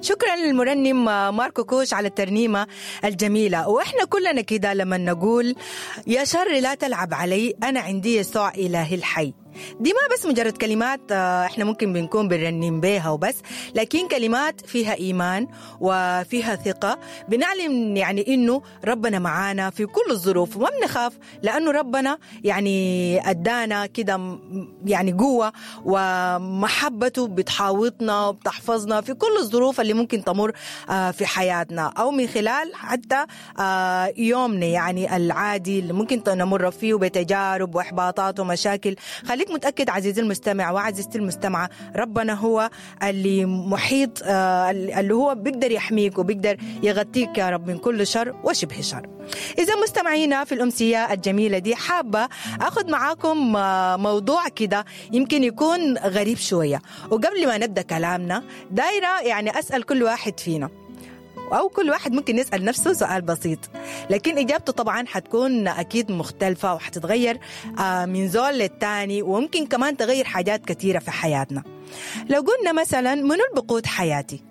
شكرا للمرنم ماركو كوش على الترنيمة الجميلة وإحنا كلنا كده لما نقول يا شر لا تلعب علي أنا عندي يسوع إلهي الحي دي ما بس مجرد كلمات احنا ممكن بنكون بنرنم بيها وبس لكن كلمات فيها ايمان وفيها ثقه بنعلم يعني انه ربنا معانا في كل الظروف وما بنخاف لانه ربنا يعني ادانا كده يعني قوه ومحبته بتحاوطنا وبتحفظنا في كل الظروف اللي ممكن تمر في حياتنا او من خلال حتى يومنا يعني العادي اللي ممكن نمر فيه بتجارب واحباطات ومشاكل خليك متأكد عزيزي المستمع وعزيزتي المستمعة ربنا هو اللي محيط آه اللي هو بيقدر يحميك وبيقدر يغطيك يا رب من كل شر وشبه شر إذا مستمعينا في الأمسية الجميلة دي حابة أخذ معاكم آه موضوع كده يمكن يكون غريب شوية وقبل ما نبدأ كلامنا دايرة يعني أسأل كل واحد فينا أو كل واحد ممكن يسأل نفسه سؤال بسيط لكن إجابته طبعا حتكون أكيد مختلفة وحتتغير من زول للتاني وممكن كمان تغير حاجات كثيرة في حياتنا لو قلنا مثلا منو البقود حياتي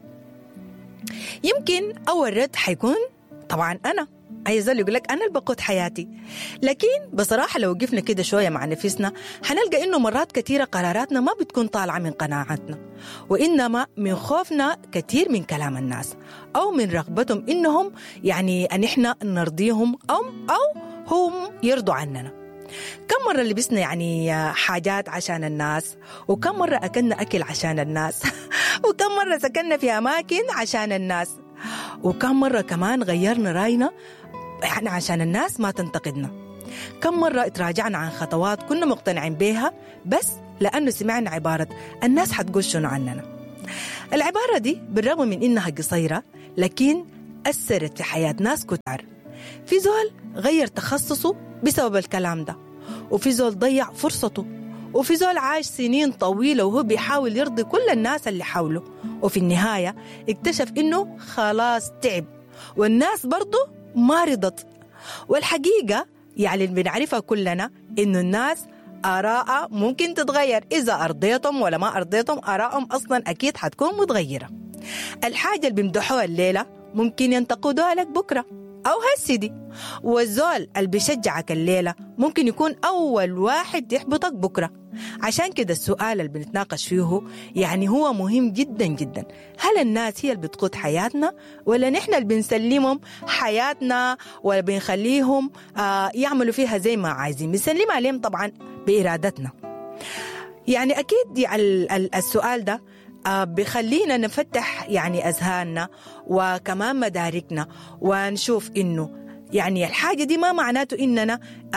يمكن أول رد حيكون طبعا أنا أي زول يقول لك أنا البقود حياتي لكن بصراحة لو وقفنا كده شوية مع نفسنا حنلقى إنه مرات كثيرة قراراتنا ما بتكون طالعة من قناعاتنا وإنما من خوفنا كثير من كلام الناس أو من رغبتهم إنهم يعني أن إحنا نرضيهم أو أو هم يرضوا عننا كم مرة لبسنا يعني حاجات عشان الناس وكم مرة أكلنا أكل عشان الناس وكم مرة سكننا في أماكن عشان الناس وكم مرة كمان غيرنا راينا يعني عشان الناس ما تنتقدنا كم مرة اتراجعنا عن خطوات كنا مقتنعين بيها بس لأنه سمعنا عبارة الناس حتقول شنو عننا العبارة دي بالرغم من إنها قصيرة لكن أثرت في حياة ناس كتار في زول غير تخصصه بسبب الكلام ده وفي زول ضيع فرصته وفي زول عاش سنين طويلة وهو بيحاول يرضي كل الناس اللي حوله وفي النهاية اكتشف إنه خلاص تعب والناس برضه ما رضت والحقيقة يعني اللي بنعرفها كلنا إنه الناس آراء ممكن تتغير إذا أرضيتهم ولا ما أرضيتهم آرائهم أصلا أكيد حتكون متغيرة الحاجة اللي بيمدحوها الليلة ممكن ينتقدوها لك بكرة أو هالسيدي والزول اللي بيشجعك الليلة ممكن يكون أول واحد يحبطك بكرة عشان كده السؤال اللي بنتناقش فيه يعني هو مهم جدا جدا هل الناس هي اللي بتقود حياتنا ولا نحن اللي بنسلمهم حياتنا ولا بنخليهم آه يعملوا فيها زي ما عايزين بنسلم عليهم طبعا بإرادتنا يعني أكيد يعني السؤال ده آه بخلينا نفتح يعني أذهاننا وكمان مداركنا ونشوف إنه يعني الحاجة دي ما معناته إننا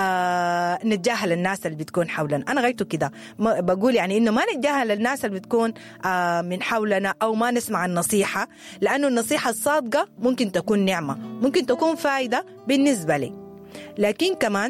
آه نتجاهل الناس اللي بتكون حولنا أنا غايته كده بقول يعني إنه ما نتجاهل الناس اللي بتكون آه من حولنا أو ما نسمع النصيحة لأنه النصيحة الصادقة ممكن تكون نعمة ممكن تكون فايدة بالنسبة لي لكن كمان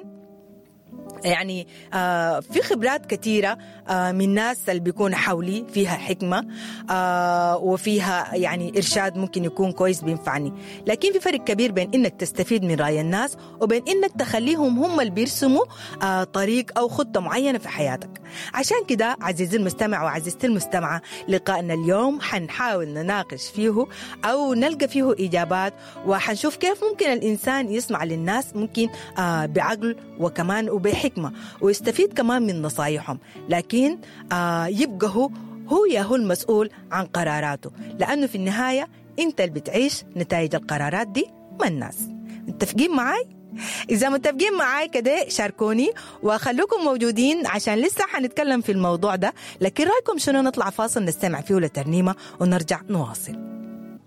يعني آه في خبرات كثيرة آه من ناس اللي بيكون حولي فيها حكمة آه وفيها يعني إرشاد ممكن يكون كويس بينفعني لكن في فرق كبير بين إنك تستفيد من رأي الناس وبين إنك تخليهم هم اللي بيرسموا آه طريق أو خطة معينة في حياتك عشان كده عزيزي المستمع وعزيزتي المستمعة لقائنا اليوم حنحاول نناقش فيه أو نلقى فيه إجابات وحنشوف كيف ممكن الإنسان يسمع للناس ممكن آه بعقل وكمان وبحكمة حكمة ويستفيد كمان من نصايحهم لكن آه يبقى هو هو يا هو المسؤول عن قراراته لأنه في النهاية أنت اللي بتعيش نتائج القرارات دي ما الناس متفقين معاي؟ إذا متفقين معاي كده شاركوني وخلوكم موجودين عشان لسه حنتكلم في الموضوع ده لكن رأيكم شنو نطلع فاصل نستمع فيه لترنيمة ونرجع نواصل